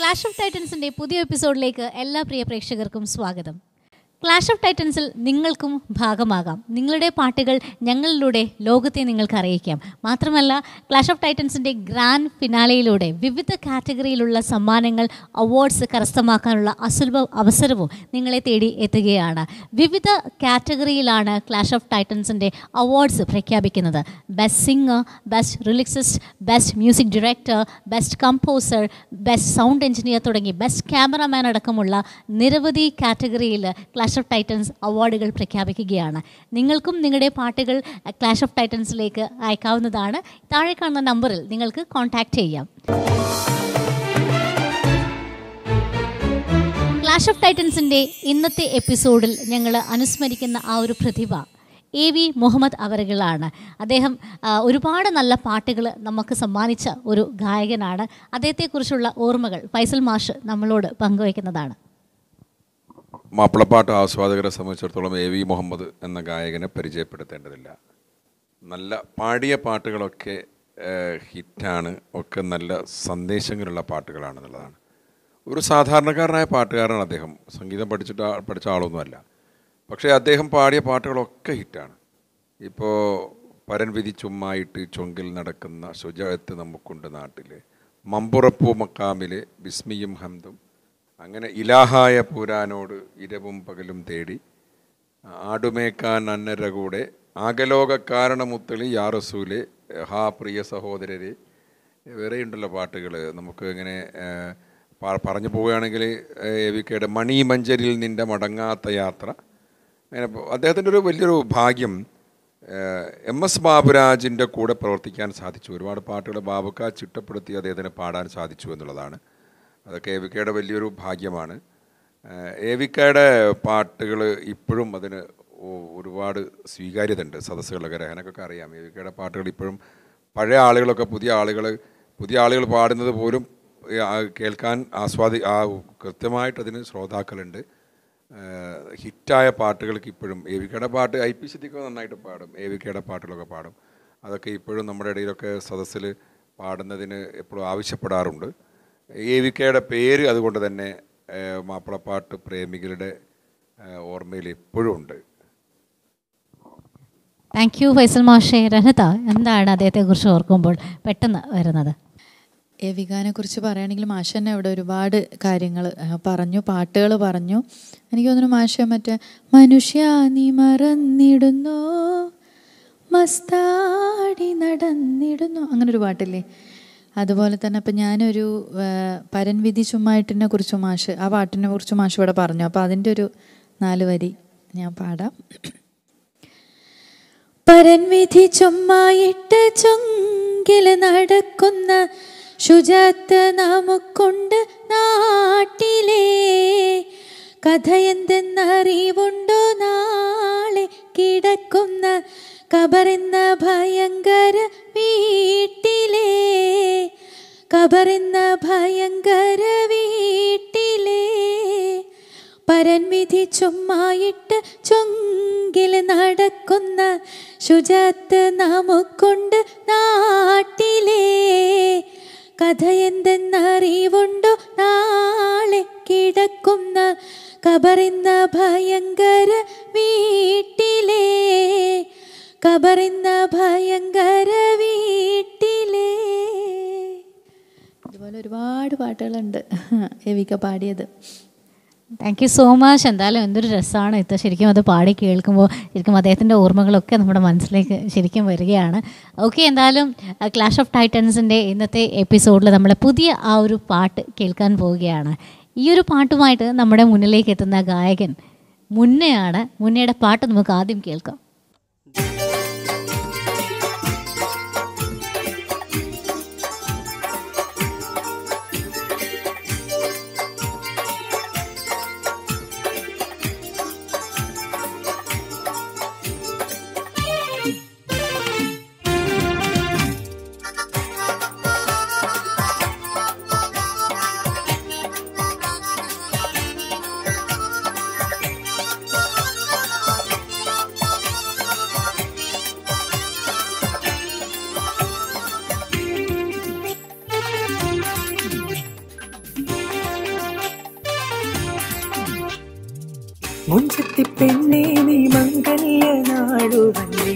Clash of ടൈറ്റൻസിന്റെ പുതിയ എപ്പിസോഡിലേക്ക് എല്ലാ പ്രിയ പ്രേക്ഷകർക്കും സ്വാഗതം ക്ലാഷ് ഓഫ് ടൈറ്റൻസിൽ നിങ്ങൾക്കും ഭാഗമാകാം നിങ്ങളുടെ പാട്ടുകൾ ഞങ്ങളിലൂടെ ലോകത്തെ നിങ്ങൾക്ക് അറിയിക്കാം മാത്രമല്ല ക്ലാഷ് ഓഫ് ടൈറ്റൻസിന്റെ ഗ്രാൻഡ് ഫിനാലയിലൂടെ വിവിധ കാറ്റഗറിയിലുള്ള സമ്മാനങ്ങൾ അവാർഡ്സ് കരസ്ഥമാക്കാനുള്ള അസുലഭ അവസരവും നിങ്ങളെ തേടി എത്തുകയാണ് വിവിധ കാറ്റഗറിയിലാണ് ക്ലാഷ് ഓഫ് ടൈറ്റൻസിന്റെ അവാർഡ്സ് പ്രഖ്യാപിക്കുന്നത് best singer best lyricist best music director best composer best sound engineer തുടങ്ങി ബെസ്റ്റ് ക്യാമറമാൻ അടക്കമുള്ള നിരവധി കാറ്റഗറിയിൽ ക്ലാഷ് ഓഫ് ടൈറ്റൻസ് അവാർഡുകൾ പ്രഖ്യാപിക്കുകയാണ് നിങ്ങൾക്കും നിങ്ങളുടെ പാട്ടുകൾ ക്ലാഷ് ഓഫ് ടൈറ്റൻസിലേക്ക് അയക്കാവുന്നതാണ് താഴെ കാണുന്ന നമ്പറിൽ നിങ്ങൾക്ക് കോൺടാക്റ്റ് ചെയ്യാം ക്ലാഷ് ഓഫ് ടൈറ്റൻസിൻ്റെ ഇന്നത്തെ എപ്പിസോഡിൽ ഞങ്ങൾ അനുസ്മരിക്കുന്ന ആ ഒരു പ്രതിഭ എ വി മുഹമ്മദ് അവറുകളാണ് അദ്ദേഹം ആ, ഒരുപാട് നല്ല പാട്ടുകൾ നമുക്ക് സമ്മാനിച്ച ഒരു ഗായകനാണ് അദ്ദേഹത്തെക്കുറിച്ചുള്ള ഓർമ്മകൾ ഫൈസൽ മാഷ് നമ്മളോട് പങ്കുവയ്ക്കുന്നതാണ് മാപ്പിളപ്പാട്ട് ആസ്വാദകരെ സംബന്ധിച്ചിടത്തോളം എ വി മുഹമ്മദ് എന്ന ഗായകനെ പരിചയപ്പെടുത്തേണ്ടതില്ല നല്ല പാടിയ പാട്ടുകളൊക്കെ ഏഹ്, ഹിറ്റാണ് ഒക്കെ നല്ല സന്ദേശങ്ങളുള്ള പാട്ടുകളാണെന്നുള്ളതാണ് ഒരു സാധാരണക്കാരനായ പാട്ടുകാരനാണ് അദ്ദേഹം സംഗീതം പഠിച്ചിട്ട് ആ- പഠിച്ച ആളൊന്നുമല്ല പക്ഷേ അദ്ദേഹം പാടിയ പാട്ടുകളൊക്കെ ഹിറ്റാണ് ഇപ്പോൾ പരൻവിധി ചുമ്മായിട്ട് ചൊങ്കിൽ നടക്കുന്ന ശുചായത്ത് നമുക്കുണ്ട് നാട്ടിൽ മമ്പുറപ്പൂ മക്കാമിലെ ബിസ്മിയും ഹംദും അങ്ങനെ ഇലാഹായ പൂരാനോട് ഇരവും പകലും തേടി ആടുമേക്കാൻ അന്നര കൂടെ ആകലോക കാരണമുത്തളി യാറസൂലെ ഹാ പ്രിയ സഹോദരരെ വേറെ ഉണ്ടല്ലോ പാട്ടുകൾ നമുക്ക് ഇങ്ങനെ ഏഹ്, പ- പറഞ്ഞു പോവുകയാണെങ്കിൽ എ വി കെയുടെ മണി മഞ്ചരിൽ നിൻ്റെ മടങ്ങാത്ത യാത്ര അങ്ങനെ പോ- അദ്ദേഹത്തിൻ്റെ ഒരു വലിയൊരു ഭാഗ്യം ഏഹ്, എം എസ് ബാബുരാജിൻ്റെ കൂടെ പ്രവർത്തിക്കാൻ സാധിച്ചു ഒരുപാട് പാട്ടുകൾ ബാബുക്ക ചിട്ടപ്പെടുത്തി അദ്ദേഹത്തിന് പാടാൻ സാധിച്ചു എന്നുള്ളതാണ് അതൊക്കെ എ വി കെയുടെ വലിയൊരു ഭാഗ്യമാണ് ഏഹ്, എ വി കെയുടെ പാട്ടുകൾ ഇപ്പോഴും അതിന് ഒ- ഒരുപാട് സ്വീകാര്യത ഉണ്ട് സദസ്സുകളിലൊക്കെ രഹനക്കൊക്കെ അറിയാം എ വി കെയുടെ പാട്ടുകൾ ഇപ്പോഴും പഴയ ആളുകളൊക്കെ പുതിയ ആളുകൾ പുതിയ ആളുകൾ പാടുന്നത് പോലും ഏഹ്, ആ കേൾക്കാൻ ആസ്വാദി ആ കൃത്യമായിട്ട് അതിന് ശ്രോതാക്കളുണ്ട് ഏഹ്, ഹിറ്റായ പാട്ടുകൾക്ക് ഇപ്പോഴും എ വി കെയുടെ പാട്ട് ഐ പി സിദ്ദിഖ് നന്നായിട്ട് പാടും എ വി കെയുടെ പാട്ടുകളൊക്കെ പാടും അതൊക്കെ ഇപ്പോഴും നമ്മുടെ ഇടയിലൊക്കെ സദസ്സിൽ പാടുന്നതിന് എപ്പോഴും ആവശ്യപ്പെടാറുണ്ട് എ വി കെയുടെ പേര് അതുകൊണ്ട് തന്നെ ഏഹ്, മാപ്പിളപ്പാട്ട് പ്രേമികളുടെ ഏഹ്, ഓർമ്മയിൽ എപ്പോഴും ഉണ്ട് താങ്ക് യു ഫൈസൽ മാഷെ രഹത എന്താണ് അദ്ദേഹത്തെക്കുറിച്ച് ഓർക്കുമ്പോൾ പെട്ടെന്ന് വരുന്നത് എവികാനെ കുറിച്ച് പറയുകയാണെങ്കിൽ മാഷ തന്നെ ഇവിടെ ഒരുപാട് കാര്യങ്ങൾ പറഞ്ഞു പാട്ടുകൾ പറഞ്ഞു എനിക്ക് തോന്നുന്നു മാഷ മറ്റേ മനുഷ്യ നീ മറന്നിടുന്നോ മസ്താടി നടന്നിടുന്നു അങ്ങനെ ഒരു പാട്ടില്ലേ അതുപോലെ തന്നെ അപ്പം ഞാനൊരു ആ, പരൻവിധി ചുമ്മായിട്ടിനെ കുറിച്ച് മാഷ് ആ പാട്ടിനെ കുറിച്ച് മാഷ് ഇവിടെ പറഞ്ഞു അപ്പോൾ അതിൻ്റെ ഒരു നാല് വരി ഞാൻ പാടാം പരൻവിധി ചുമ്മായിട്ട് ചൊങ്കില് നടക്കുന്ന ശുചാത്ത് നമുക്കുണ്ട് നാട്ടിലെ കഥ എന്തെന്നറിവുണ്ടോ നാളെ കിടക്കുന്ന കബറെന്ന ഭയങ്കര വീട്ടിലെ കബറെന്ന ഭയങ്കര വീട്ടിലെ പരൻവിധി ചുമ്മായിട്ട് ചൊങ്കില് നടക്കുന്ന ശുചാത്ത് നമുക്കുണ്ട് നാട്ടിലെ കഥ എന്തെന്നറിവുണ്ടോ നാളെ കിടക്കുന്ന കബറെന്ന ഭയങ്കര വീട്ടിലെ കബറെന്ന ഭയങ്കര വീട്ടിലെ ഇതുപോലെ ഒരുപാട് പാട്ടുകളുണ്ട് എവിക പാടിയത് താങ്ക് യു സോ മച്ച് എന്തായാലും എന്തൊരു രസമാണ് ഇത് ശരിക്കും അത് പാടി കേൾക്കുമ്പോൾ ശരിക്കും അദ്ദേഹത്തിൻ്റെ ഓർമ്മകളൊക്കെ നമ്മുടെ മനസ്സിലേക്ക് ശരിക്കും വരികയാണ് ഓക്കെ എന്തായാലും ക്ലാഷ് ഓഫ് ടൈറ്റൻസിൻ്റെ ഇന്നത്തെ എപ്പിസോഡിൽ നമ്മൾ പുതിയ ആ ഒരു പാട്ട് കേൾക്കാൻ പോവുകയാണ് ഈ ഒരു പാട്ടുമായിട്ട് നമ്മുടെ മുന്നിലേക്ക് എത്തുന്ന ഗായകൻ മുന്നയാണ് മുന്നയുടെ പാട്ട് നമുക്ക് ആദ്യം കേൾക്കാം ും മുഞ്ചത്തി പെണ്ണേ നീ മംഗല്യ നാടുവന്നേ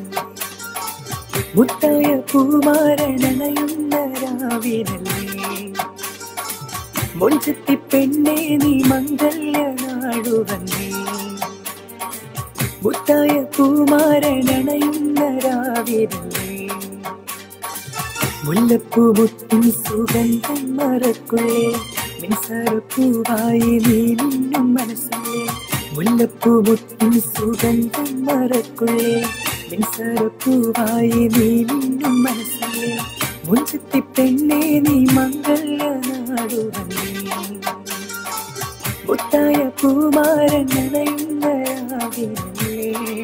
മുത്തായ പൂമാരണനയുന്ന രാവിനല്ലേ മുഞ്ചത്തി പെണ്ണേ നീ മംഗല്യ നാടുവന്നേ മുത്തായ പൂമാരണനയുന്ന രാവിനല്ലേ മുല്ലപ്പൂ മുത്തിൻ സുഗന്ധം മറക്കുള്ളേ മിൻസാരപ്പൂവായി നീ നിന്നും മനസ്സിലെ മുല്ലപ്പൂ മുത്തിൻ സുഗന്ധം മറക്കുള്ളേ മിൻസാരപ്പൂവായി നീ നിന്നും മനസ്സിലെ മുഞ്ചത്തി പെണ്ണേ നീ മംഗല്യ നാടുവന്നേ മുത്തായ പൂമാരൻ നനയുന്ന രാവിലേ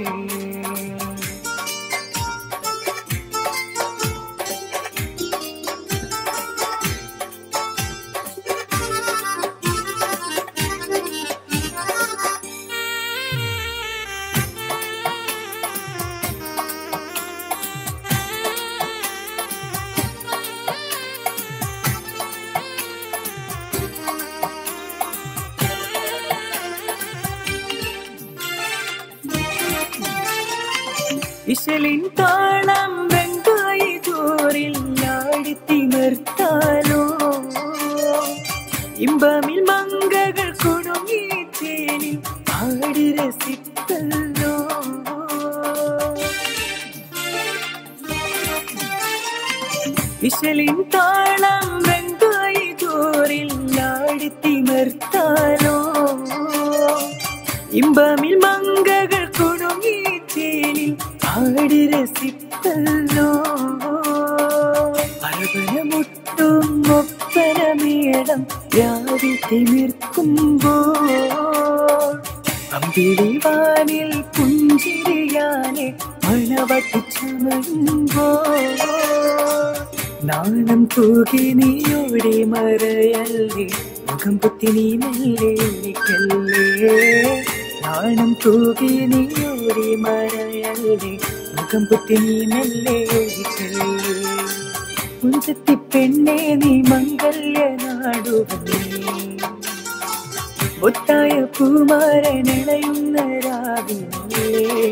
ഇശലിൻ താളം വെങ്കായി ചോറിൽ ആടിത്തിമർത്താലോ ഇമ്പമിൽ മങ്കകൾ കുടുങ്ങി ചേലിൽ ആടി രസിത്തല്ലോ ഇശലിൻ താളം വെങ്കായി ചോറിൽ ആടിത്തിമർത്താലോ ഇമ്പമിൽ മങ്കകൾ കുടുങ്ങി ചേലിൽ ആടി രസിത്തല്ലോ അരവനമുട്ടും ഒപ്പനമേളം രാവിൽ തിമിർക്കുമ്പോൾ അമ്പിളി വാനിൽ പുഞ്ചിരിയാനെ മണവട്ടിച്ചമയുമ്പോ നാണം തൂകി നീയോടി മറയല്ലേ മുഖം പുത്തി നീ മെല്ലെ ഒളിക്കല്ലേ നാണം തൂകി നീയോടി മറയല്ലേ മുഖം പുത്തി നീ മെല്ലെ ഒളിക്കല്ലേ മുഞ്ചത്തി പെണ്ണേ നീ മംഗല്യ നാടുവന്നേ ഒത്തായ പൂമാരനിളയുന്ന രാവിലേ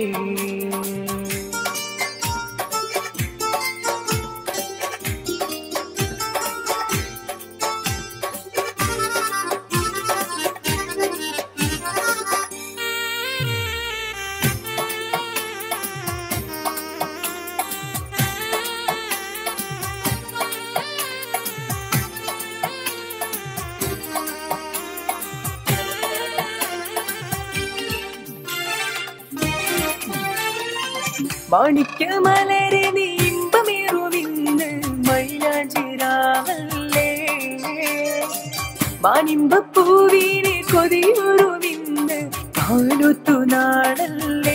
മാണിക്യമലരെ നീ ഇമ്പമേറുവിന്ന് മൈലാഞ്ചിരാവല്ലേ മാനിമ്പപ്പൂവിനെ കൊതിയുറുവിന്ന് കാലുത്തു നാടല്ലേ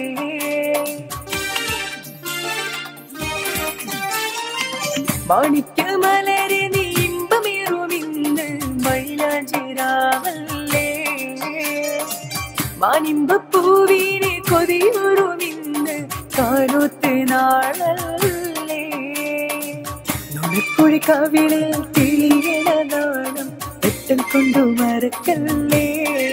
മാണിക്യമലരെ നീ ഇമ്പമേറുവിന്ന് മൈലാഞ്ചിരാവല്ലേ മാനിമ്പപ്പൂവിനെ കൊതിയുറുവിന്ന് കാലൊത്ത് നാളല്ലേ നുണക്കുഴി കവിളിൽ തിളിയണ നാണം വെട്ടം കൊണ്ടു മറക്കല്ലേ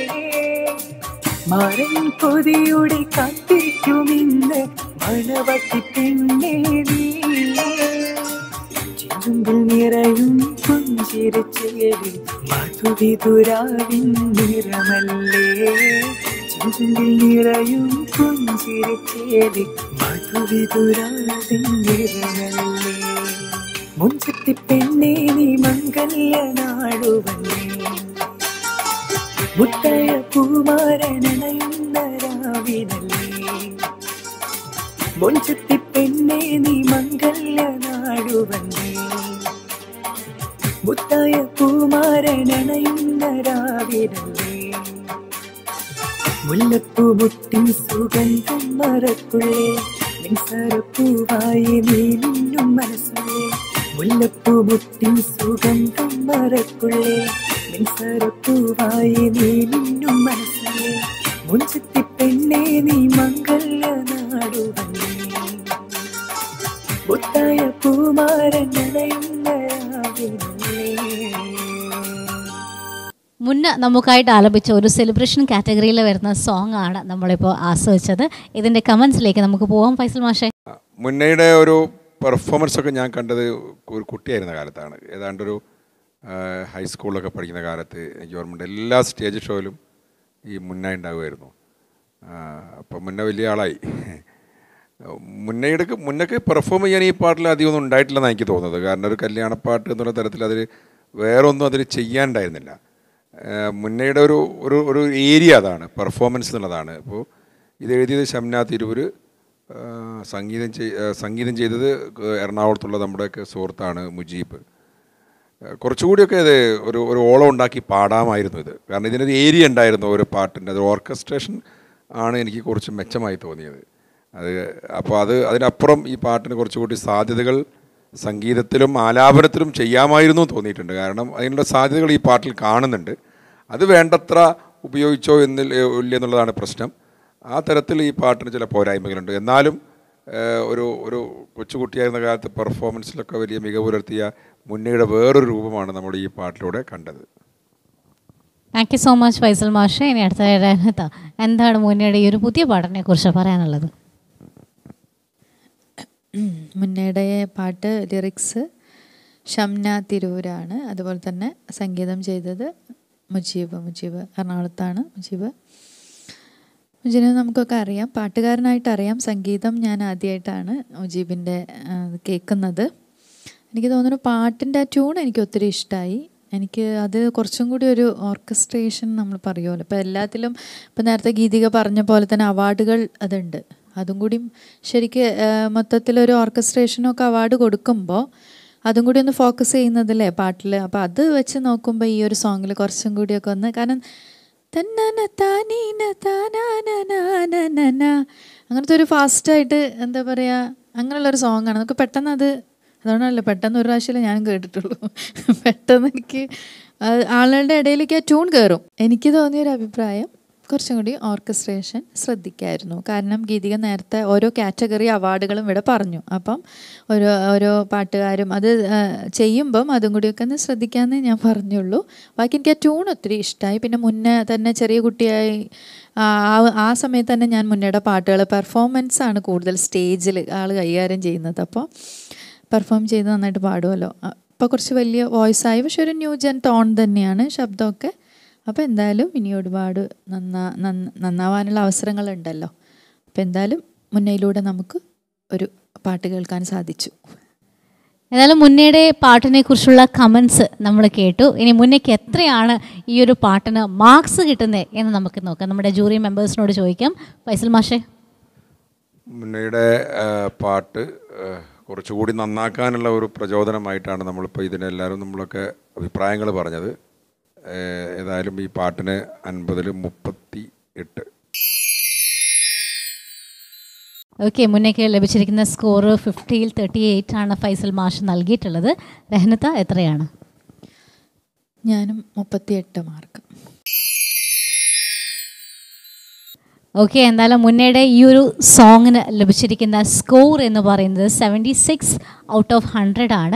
മരൻ കൊതിയുടെ കാത്തിരിക്കുമിന്ന് മണവട്ടി പെണ്ണേ നീ ചെറുമ്പിൽ നിറയും പുഞ്ചിരിച്ചേരി മധുവിതുരാവിൻ നിറമല്ലേ ചെറുമ്പിൽ നിറയും പുഞ്ചിരിച്ചേരി മധുവിതുരാവിൻ നിറമല്ലേ മുഞ്ചത്തി പെണ്ണേ നീ മംഗല്യ നാടുവന്നേ മുത്തയ പൂമാരനയുന്ന രാവിനല്ലേ മുഞ്ചത്തി പെണ്ണേ നീ മംഗല്യ നാടുവന്നേ മുത്തായ പൂമാരനയുന്ന രാവിനല്ലേ മുല്ലപ്പൂ മുട്ടിൻ സുഗന്ധം മറക്കുള്ളേ മിൻസാരപ്പൂവായി നീ നിന്നും മനസ്സുള്ളേ മുല്ലപ്പൂ മുട്ടിൻ സുഗന്ധം മറക്കുള്ളേ മിൻസാരപ്പൂവായി നീ നിന്നും മനസ്സുള്ളേ മുഞ്ചത്തി പെണ്ണേ നീ മംഗല്യ നാടുവന്നേ മുത്തായ പൂമാരൻ നനയുന്ന രാവിനല്ലേ മുന്ന നമുക്കായിട്ട് ആലപിച്ച ഒരു സെലിബ്രേഷൻ കാറ്റഗറിയിൽ വരുന്ന സോങ് ആണ് നമ്മളിപ്പോൾ ആസ്വദിച്ചത് ഇതിൻ്റെ കമൻസിലേക്ക് നമുക്ക് പോവാം ഫൈസൽ മാഷെ മുന്നയുടെ ഒരു പെർഫോമൻസ് ഒക്കെ ഞാൻ കണ്ടത് ഒരു കുട്ടിയായിരുന്ന കാലത്താണ് ഏതാണ്ടൊരു ആ, ഹൈസ്കൂളിലൊക്കെ പഠിക്കുന്ന കാലത്ത് എനിക്ക് ഓർമ്മയുണ്ട് എല്ലാ സ്റ്റേജ് ഷോയിലും ഈ മുന്ന ഉണ്ടാകുമായിരുന്നു അപ്പം മുന്ന വലിയ ആളായി മുന്നയുടെ മുന്നക്ക് പെർഫോം ചെയ്യാൻ ഈ പാട്ടിൽ അധികമൊന്നും ഉണ്ടായിട്ടില്ലെന്നാണ് എനിക്ക് തോന്നുന്നത് കാരണം ഒരു കല്യാണപ്പാട്ട് എന്നുള്ള തരത്തിൽ അതിൽ വേറൊന്നും അതിൽ ചെയ്യാനുണ്ടായിരുന്നില്ല ആ, മുന്നയുടെ ഒരു ഒരു ഒരു ഏരിയ അതാണ് പെർഫോമൻസ് എന്നുള്ളതാണ് അപ്പോൾ ഇത് എഴുതിയത് ഷംന തിരൂര് ആ, സംഗീതം ചെയ് ആ, സംഗീതം ചെയ്തത് എറണാകുളത്തുള്ള നമ്മുടെയൊക്കെ സുഹൃത്താണ് മുജീബ് ആ, കുറച്ചുകൂടിയൊക്കെ ഇത് ഒരു ഒരു ഓളം ഉണ്ടാക്കി പാടാമായിരുന്നു ഇത് കാരണം ഇതിനൊരു ഏരിയ ഉണ്ടായിരുന്നു ഒരു പാട്ടിൻ്റെ അത് ഓർക്കസ്ട്രേഷൻ ആണ് എനിക്ക് കുറച്ച് മെച്ചമായി തോന്നിയത് അത് അപ്പോൾ അത് അതിനപ്പുറം ഈ പാട്ടിന് കുറച്ചുകൂടി സാധ്യതകൾ സംഗീതത്തിലും ആലാപനത്തിലും ചെയ്യാമായിരുന്നു എന്ന് തോന്നിയിട്ടുണ്ട് കാരണം അതിനുള്ള സാധ്യതകൾ ഈ പാട്ടിൽ കാണുന്നുണ്ട് അത് വേണ്ടത്ര ഉപയോഗിച്ചോ എന്നിൽ ഇല്ല എന്നുള്ളതാണ് പ്രശ്നം ആ തരത്തിൽ ഈ പാട്ടിന് ചില പോരായ്മകളുണ്ട് എന്നാലും ഏഹ്, ഒരു ഒരു കൊച്ചുകുട്ടിയായിരുന്ന കാലത്ത് പെർഫോമൻസിലൊക്കെ വലിയ മികവ് പുലർത്തിയ മുന്നയുടെ വേറൊരു രൂപമാണ് നമ്മൾ ഈ പാട്ടിലൂടെ കണ്ടത് thank you so much Faisal മാഷെ ഇനി അടുത്ത രഹനത്ത എന്താണ് മുന്നയുടെ ഈ ഒരു പുതിയ പാട്ടിനെ കുറിച്ച് പറയാനുള്ളത് മുന്നയുടെ പാട്ട് ലിറിക്സ് ഷംന തിരൂരാണ് അതുപോലെ തന്നെ സംഗീതം ചെയ്തത് മുജീബ് മുജീബ് എറണാകുളത്താണ് മുജീബ് മുജീബിനെ നമുക്കൊക്കെ അറിയാം പാട്ടുകാരനായിട്ട് അറിയാം സംഗീതം ഞാൻ ആദ്യമായിട്ടാണ് മുജീബിൻ്റെ ആ, കേൾക്കുന്നത് എനിക്ക് തോന്നുന്നു പാട്ടിൻ്റെ ആ ട്യൂൺ എനിക്ക് ഒത്തിരി ഇഷ്ടമായി എനിക്ക് അത് കുറച്ചും കൂടി ഒരു ഓർക്കസ്ട്രേഷൻ നമ്മൾ പറയുമല്ലോ ഇപ്പോൾ എല്ലാത്തിലും ഇപ്പം നേരത്തെ ഗീതിക പറഞ്ഞ പോലെ തന്നെ അവാർഡുകൾ അതുണ്ട് അതും കൂടി ശരിക്ക് മൊത്തത്തിലൊരു ഓർക്കസ്ട്രേഷനൊക്കെ അവാർഡ് കൊടുക്കുമ്പോൾ അതും കൂടി ഒന്ന് ഫോക്കസ് ചെയ്യുന്നതല്ലേ പാട്ടിൽ അപ്പോൾ അത് വെച്ച് നോക്കുമ്പോൾ ഈ ഒരു സോങ്ങിൽ കുറച്ചും കൂടിയൊക്കെ ഒന്ന് കാരണം തന്നന താനീന താനാനനാനനന. അങ്ങനത്തെ ഒരു ഫാസ്റ്റായിട്ട് എന്താ പറയുക അങ്ങനെയുള്ളൊരു സോങ്ങാണ് നമുക്ക് പെട്ടെന്ന് അത് അതുകൊണ്ടല്ലേ പെട്ടെന്ന് ഒരു പ്രാവശ്യമല്ലേ ഞാനും കേട്ടിട്ടുള്ളൂ പെട്ടെന്ന് എനിക്ക് ആ- ആളുകളുടെ ഇടയിലേക്ക് ആ ട്യൂൺ കയറും എനിക്ക് തോന്നിയൊരു അഭിപ്രായം കുറച്ചും കൂടി ഓർക്കസ്ട്രേഷൻ ശ്രദ്ധിക്കായിരുന്നു കാരണം ഗീതിക നേരത്തെ ഓരോ കാറ്റഗറി അവാർഡുകളും ഇവിടെ പറഞ്ഞു അപ്പം ഓരോ ഓരോ പാട്ടുകാരും അത് ആ, ചെയ്യുമ്പം അതും കൂടിയൊക്കെ ഒന്ന് ശ്രദ്ധിക്കാമെന്നേ ഞാൻ പറഞ്ഞുള്ളൂ ബാക്കി എനിക്ക് ആ ട്യൂൺ ഒത്തിരി ഇഷ്ടമായി പിന്നെ മുന്നേ തന്നെ ചെറിയ കുട്ടിയായി ആ ആ- ആ സമയത്ത് തന്നെ ഞാൻ മുന്നേടെ പാട്ടുകൾ പെർഫോമൻസ് ആണ് കൂടുതൽ സ്റ്റേജിൽ ആൾ കൈകാര്യം ചെയ്യുന്നത് അപ്പോൾ പെർഫോം ചെയ്ത് നന്നായിട്ട് പാടുമല്ലോ അപ്പോൾ കുറച്ച് വലിയ വോയിസ് ആയി പക്ഷെ ഒരു ന്യൂ ജെൻ ടോൺ തന്നെയാണ് ശബ്ദമൊക്കെ അപ്പോൾ എന്തായാലും ഇനി ഒരുപാട് നന്നാ നന്ന- നന്നാവാനുള്ള അവസരങ്ങളുണ്ടല്ലോ അപ്പോൾ എന്തായാലും മുന്നയിലൂടെ നമുക്ക് ഒരു പാട്ട് കേൾക്കാൻ സാധിച്ചു ഏതായാലും മുന്നയുടെ പാട്ടിനെ കുറിച്ചുള്ള കമൻസ് നമ്മൾ കേട്ടു ഇനി മുന്നേക്ക് എത്രയാണ് ഈ ഒരു പാട്ടിന് മാർക്സ് കിട്ടുന്നത് എന്ന് നമുക്ക് നോക്കാം നമ്മുടെ ജൂറി മെമ്പേഴ്സിനോട് ചോദിക്കാം ഫൈസൽ മാഷെ മുന്നയുടെ ആ, പാട്ട് ആ, കുറച്ചുകൂടി നന്നാക്കാനുള്ള ഒരു പ്രചോദനമായിട്ടാണ് നമ്മളിപ്പോൾ ഇതിനെല്ലാവരും നമ്മളൊക്കെ അഭിപ്രായങ്ങൾ പറഞ്ഞത് ഏ, ഏതായാലും ഈ പാട്ടിന് അൻപതിൽ മുപ്പത്തി എട്ട് ഓക്കെ മുന്നേക്ക് ലഭിച്ചിരിക്കുന്ന സ്കോർ ഫിഫ്റ്റിയിൽ തേർട്ടി എയ്റ്റ് ആണ് ഫൈസൽ മാഷ് നൽകിയിട്ടുള്ളത് രഹനത്ത എത്രയാണ് ഞാനും മുപ്പത്തിയെട്ട് മാർക്ക് ഓക്കെ എന്തായാലും മുന്നയുടെ ഈ ഒരു സോങ്ങിന് ലഭിച്ചിരിക്കുന്ന സ്കോർ എന്ന് പറയുന്നത് seventy six out of hundred ആണ്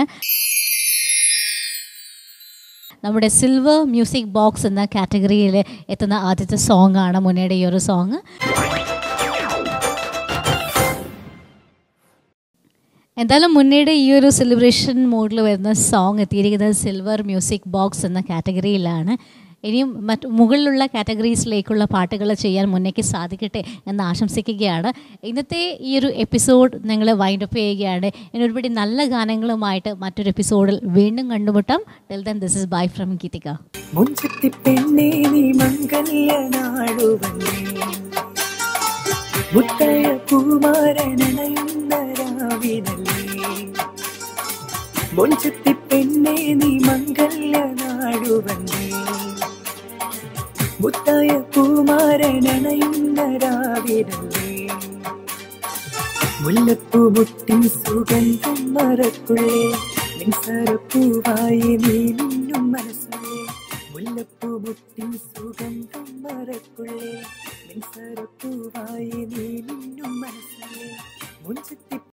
നമ്മുടെ സിൽവർ മ്യൂസിക് ബോക്സ് എന്ന കാറ്റഗറിയിൽ എത്തുന്ന ആദ്യത്തെ സോങ് ആണ് മുന്നയുടെ ഈ ഒരു സോങ് എന്തായാലും മുന്നയുടെ ഈ ഒരു സെലിബ്രേഷൻ മോഡിൽ വരുന്ന സോങ് എത്തിയിരിക്കുന്നത് സിൽവർ മ്യൂസിക് ബോക്സ് എന്ന കാറ്റഗറിയിലാണ് ഇനിയും മറ്റ് മുകളിലുള്ള കാറ്റഗറീസിലേക്കുള്ള പാട്ടുകൾ ചെയ്യാൻ മുന്നേക്ക് സാധിക്കട്ടെ എന്ന് ആശംസിക്കുകയാണ് ഇന്നത്തെ ഈ ഒരു എപ്പിസോഡ് ഞങ്ങൾ വൈൻഡ് അപ്പ് ചെയ്യുകയാണ് ഇനി ഒരുപടി നല്ല ഗാനങ്ങളുമായിട്ട് മറ്റൊരു എപ്പിസോഡിൽ വീണ്ടും കണ്ടുമുട്ടാം till then this is bye from Geethika മുഞ്ചത്തി പെണ്ണേ നീ മംഗല്യ നാടുവന്നേ മുത്തയ പൂമാരനണയുന്ന രാവിനല്ലേ മുഞ്ചത്തി പെണ്ണേ നീ മംഗല്യ നാടുവന്നേ മുത്തായ പൂമാരനണയുന്ന രാവിനല്ലേ മുല്ലപ്പൂ മുട്ടിൻ സുഗന്ധം മറക്കുള്ളേ നിൻസരപ്പൂവായി നീ മിന്നും മനസ്സുള്ളേ മുല്ലപ്പൂ മുട്ടിൻ സുഗന്ധം മറക്കുള്ളേ നിൻസരപ്പൂവായി നീ മിന്നും മനസ്സുള്ളേ മുഞ്ചത്തി